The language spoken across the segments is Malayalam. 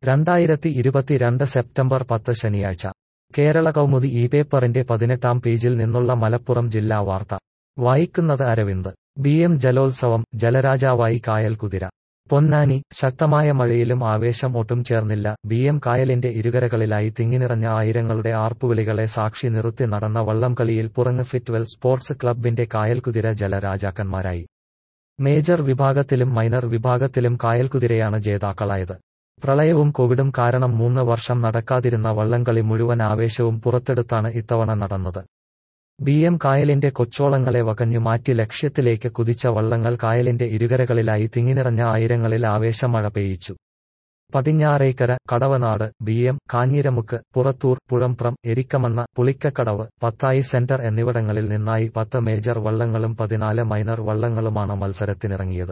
രണ്ടായിരത്തി ഇരുപത്തിരണ്ട് സെപ്റ്റംബർ പത്ത് ശനിയാഴ്ച കേരള കൗമുദി ഈ പേപ്പറിന്റെ പതിനെട്ടാം പേജിൽ നിന്നുള്ള മലപ്പുറം ജില്ലാ വാർത്ത വായിക്കുന്നത് അരവിന്ദ് ബി എം ജലോത്സവം ജലരാജാവായി കായൽ കുതിര പൊന്നാനി ശക്തമായ മഴയിലും ആവേശം ഒട്ടും ചേർന്നില്ല ബി എം കായലിന്റെ ഇരുകരകളിലായി തിങ്ങിനിറഞ്ഞ ആയിരങ്ങളുടെ ആർപ്പുവിളികളെ സാക്ഷി നിർത്തി നടന്ന വള്ളംകളിയിൽ പുറങ്ങ് ഫിറ്റ്വെൽ സ്പോർട്സ് ക്ലബിന്റെ കായൽകുതിര ജലരാജാക്കന്മാരായി മേജർ വിഭാഗത്തിലും മൈനർ വിഭാഗത്തിലും കായൽകുതിരയാണ് ജേതാക്കളായത് പ്രളയവും കോവിഡും കാരണം മൂന്ന് വർഷം നടക്കാതിരുന്ന വള്ളംകളി മുഴുവൻ ആവേശവും പുറത്തെടുത്താണ് ഇത്തവണ നടന്നത് ബി എം കായലിന്റെ കൊച്ചോളങ്ങളെ വകഞ്ഞു മാറ്റി ലക്ഷ്യത്തിലേക്ക് കുതിച്ച വള്ളങ്ങൾ കായലിന്റെ ഇരുകരകളിലായി തിങ്ങിനിറഞ്ഞ ആയിരങ്ങളിൽ ആവേശമഴ പെയ്യിച്ചു Padinjarekkara Kadavanad B M Kanjiramukku Purathur Puzhambram Erikkamanna Pulikkakadavu Pathayi centre എന്നിവിടങ്ങളിൽ നിന്നായി പത്ത് മേജർ വള്ളങ്ങളും പതിനാല് മൈനർ വള്ളങ്ങളുമാണ് മത്സരത്തിനിറങ്ങിയത്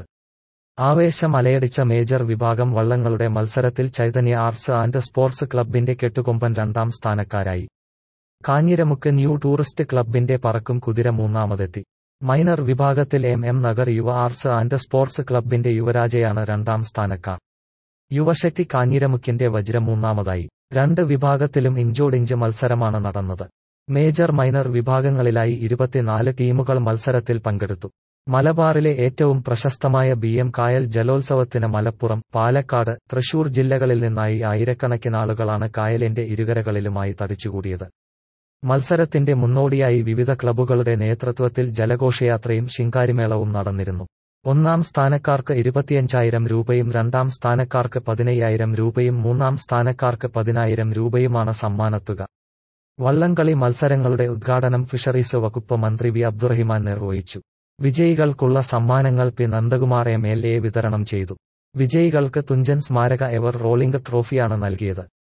ആവേശം അലയടിച്ച മേജർ വിഭാഗം വള്ളങ്ങളുടെ മത്സരത്തിൽ ചൈതന്യ ആർട്സ് ആൻഡ് സ്പോർട്സ് ക്ലബിന്റെ കെട്ടുകൊമ്പൻ രണ്ടാം സ്ഥാനക്കാരായി കാഞ്ഞിരമുക്ക് ന്യൂ ടൂറിസ്റ്റ് ക്ലബിന്റെ പറക്കും കുതിര മൂന്നാമതെത്തി മൈനർ വിഭാഗത്തിൽ M M Nagar Yuva arts and sports ക്ലബിന്റെ യുവരാജയാണ് രണ്ടാം സ്ഥാനക്കാർ യുവശക്തി കാഞ്ഞിരമുക്കിന്റെ വജ്രം മൂന്നാമതായി രണ്ട് വിഭാഗത്തിലും ഇഞ്ചോടിഞ്ച് മത്സരമാണ് നടന്നത് മേജർ മൈനർ വിഭാഗങ്ങളിലായി ഇരുപത്തിനാല് ടീമുകൾ മത്സരത്തിൽ പങ്കെടുത്തു മലബാറിലെ ഏറ്റവും പ്രശസ്തമായ ബി എം കായൽ ജലോത്സവത്തിന് മലപ്പുറം പാലക്കാട് തൃശൂർ ജില്ലകളിൽ നിന്നായി ആയിരക്കണക്കിന് ആളുകളാണ് കായലിന്റെ ഇരുകരകളിലുമായി തടിച്ചുകൂടിയത് മത്സരത്തിന്റെ മുന്നോടിയായി വിവിധ ക്ലബ്ബുകളുടെ നേതൃത്വത്തിൽ ജലഘോഷയാത്രയും ശിങ്കാരിമേളവും നടന്നിരുന്നു ഒന്നാം സ്ഥാനക്കാർക്ക് ഇരുപത്തിയഞ്ചായിരം രൂപയും രണ്ടാം സ്ഥാനക്കാർക്ക് പതിനയ്യായിരം രൂപയും മൂന്നാം സ്ഥാനക്കാർക്ക് പതിനായിരം രൂപയുമാണ് സമ്മാനത്തുക വള്ളംകളി മത്സരങ്ങളുടെ ഉദ്ഘാടനം ഫിഷറീസ് വകുപ്പ് മന്ത്രി വി അബ്ദുറഹിമാൻ നിർവഹിച്ചു വിജയികൾക്കുള്ള സമ്മാനങ്ങൾ P Nandakumar M L A വിതരണം ചെയ്തു വിജയികൾക്ക് തുഞ്ചൻ സ്മാരക എവർ റോളിംഗ് ട്രോഫിയാണ് നൽകിയത്